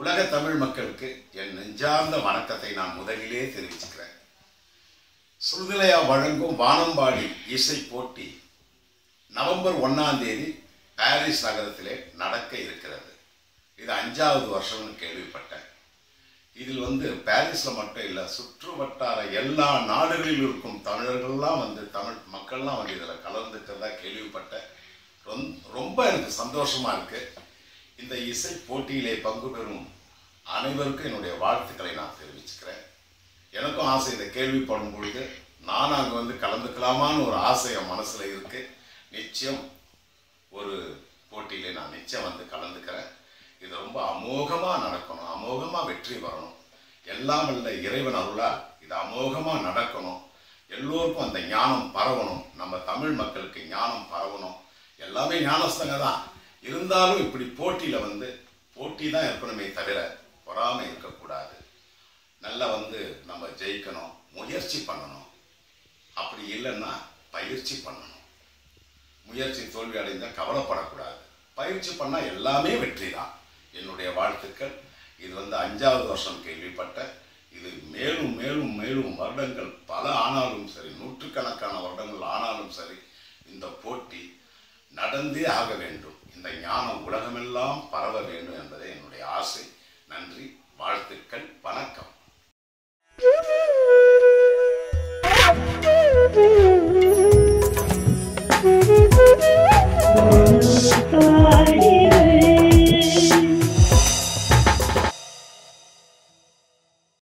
உலக தமிழ் மக்களுக்கு என் நெஞ்சார்ந்த வணக்கத்தை நான் முதலிலே தெரிவிச்சுக்கிறேன் சுருதிலையா வழங்கும் வானம்பாடி இசை போட்டி நவம்பர் ஒன்னாம் தேதி பாரிஸ் நகரத்திலே நடக்க இருக்கிறது இது அஞ்சாவது வருஷம்னு கேள்விப்பட்டேன் இதில் வந்து பாரிஸ்ல மட்டும் இல்லை சுற்று வட்டார எல்லா நாடுகளில் இருக்கும் தமிழர்கள்லாம் வந்து தமிழ் மக்கள்லாம் வந்து இதில் கலந்துக்கிறதா கேள்விப்பட்டேன் ரொம்- ரொம்ப எனக்கு சந்தோஷமா இருக்கு இந்த இசை போட்டியிலே பங்கு பெறும் அனைவருக்கும் என்னுடைய வாழ்த்துக்களை நான் தெரிவிச்சுக்கிறேன் எனக்கும் ஆசை இதை கேள்விப்படும் பொழுது நான் அங்கே வந்து கலந்துக்கலாமான்னு ஒரு ஆசை என் மனசுல இருக்கு நிச்சயம் ஒரு போட்டியிலே நான் நிச்சயம் வந்து கலந்துக்கிறேன் இது ரொம்ப அமோகமா நடக்கணும் அமோகமா வெற்றி வரணும் எல்லாம் வல்ல இறைவன் அருளா இது அமோகமா நடக்கணும் எல்லோருக்கும் அந்த ஞானம் பரவணும் நம்ம தமிழ் மக்களுக்கு ஞானம் பரவணும் எல்லாமே ஞானஸ்தங்க தான் இருந்தாலும் இப்படி போட்டியில வந்து போட்டி தான் இருக்கணுமே தவிர பொறாமை இருக்கக்கூடாது நல்லா வந்து நம்ம ஜெயிக்கணும் முயற்சி பண்ணணும் அப்படி இல்லைன்னா பயிற்சி பண்ணணும் முயற்சி தோல்வி அடைந்தா கவலைப்படக்கூடாது பயிற்சி பண்ணா எல்லாமே வெற்றி தான் என்னுடைய வாழ்த்துக்கள் இது வந்து அஞ்சாவது வருஷம் கேள்விப்பட்ட இது மேலும் மேலும் மேலும் வருடங்கள் பல ஆனாலும் சரி நூற்றுக்கணக்கான வருடங்கள் ஆனாலும் சரி இந்த போட்டி நடந்தே ஆக வேண்டும் இந்த ஞானம் உலகமெல்லாம் பரவ வேண்டும் என்பதே என்னுடைய ஆசை